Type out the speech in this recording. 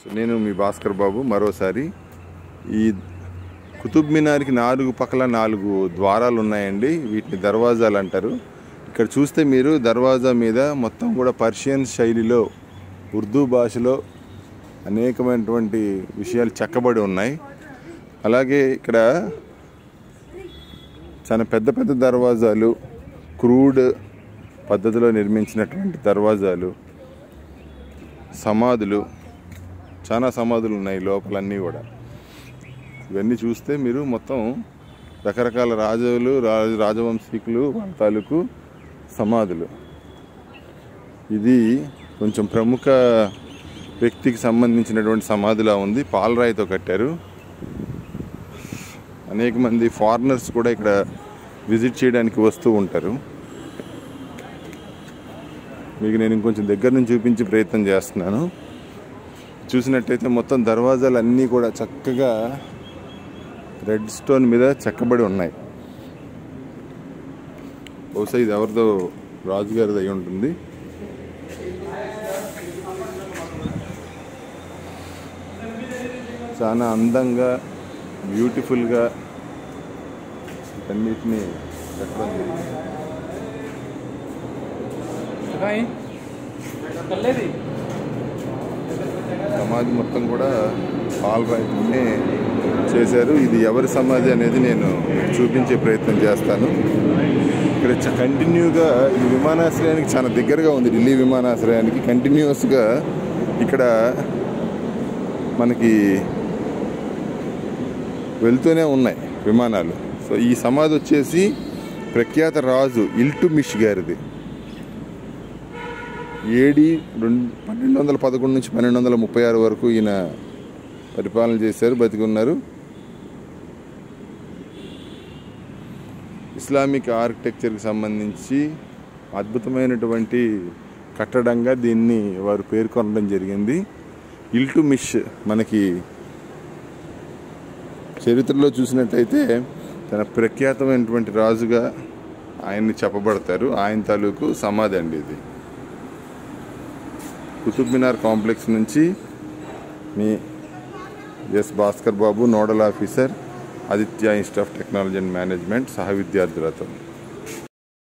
so నేను మీ భాస్కర్ బాబు మరోసారి ఈ కుతుబ్ మినార్కి నాలుగు పక్కల నాలుగు ద్వారాలు ఉన్నాయండి వీటిని దర్వాజాలు అంటారు ఇక్కడ చూస్తే మీరు దర్వాజా మీద మొత్తం కూడా పర్షియన్ శైలిలో ఉర్దూ భాషలో అనేకమైనటువంటి విషయాలు చెక్కబడి ఉన్నాయి అలాగే ఇక్కడ చాలా పెద్ద పెద్ద దర్వాజాలు క్రూడ్ పద్ధతిలో నిర్మించినటువంటి దర్వాజాలు సమాధులు చాలా సమాధులు ఉన్నాయి లోపలన్నీ కూడా ఇవన్నీ చూస్తే మీరు మొత్తం రకరకాల రాజులు రాజ రాజవంశీకులు వాళ్ళ తాలూకు సమాధులు ఇది కొంచెం ప్రముఖ వ్యక్తికి సంబంధించినటువంటి సమాధిలా ఉంది పాలరాయితో కట్టారు అనేక మంది ఫారినర్స్ కూడా ఇక్కడ విజిట్ చేయడానికి వస్తూ ఉంటారు మీకు నేను ఇంకొంచెం దగ్గర నుంచి చూపించే ప్రయత్నం చేస్తున్నాను చూసినట్టయితే మొత్తం దర్వాజాలు అన్నీ కూడా చక్కగా రెడ్ స్టోన్ మీద చెక్కబడి ఉన్నాయి బహుశా ఇది ఎవరిదో రాజుగారిది అయి ఉంటుంది చాలా అందంగా బ్యూటిఫుల్గా అన్నిటినీ పెట్టడం జరిగింది కల్లేది సమాధి మొత్తం కూడా పాల్ రాయితోనే చేశారు ఇది ఎవరి సమాధి అనేది నేను చూపించే ప్రయత్నం చేస్తాను ఇక్కడ చ- కంటిన్యూగా ఈ విమానాశ్రయానికి చాలా దగ్గరగా ఉంది ఢిల్లీ విమానాశ్రయానికి కంటిన్యూస్గా ఇక్కడ మనకి వెళ్తూనే ఉన్నాయి విమానాలు సో ఈ సమాధి వచ్చేసి ప్రఖ్యాత రాజు ఇల్టుమిష్ గారిది ఏడి రెండు పన్నెండు వందల పదకొండు నుంచి పన్నెండు వందల ముప్పై ఆరు వరకు ఈయన పరిపాలన చేశారు బతికి ఉన్నారు ఇస్లామిక్ ఆర్కిటెక్చర్కి సంబంధించి అద్భుతమైనటువంటి కట్టడంగా దీన్ని వారు పేర్కొనడం జరిగింది ఇల్టుమిష్ మనకి చరిత్రలో చూసినట్టయితే తన ప్రఖ్యాతమైనటువంటి రాజుగా ఆయన్ని చెప్పబడతారు ఆయన తాలూకు సమాధి అండి ఇది కుతుబ్ మినార్ కాంప్లెక్స్ నుంచి మీ S Bhaskar Babu nodal officer Aditya institute of technology and management సహ విద్యార్థులతో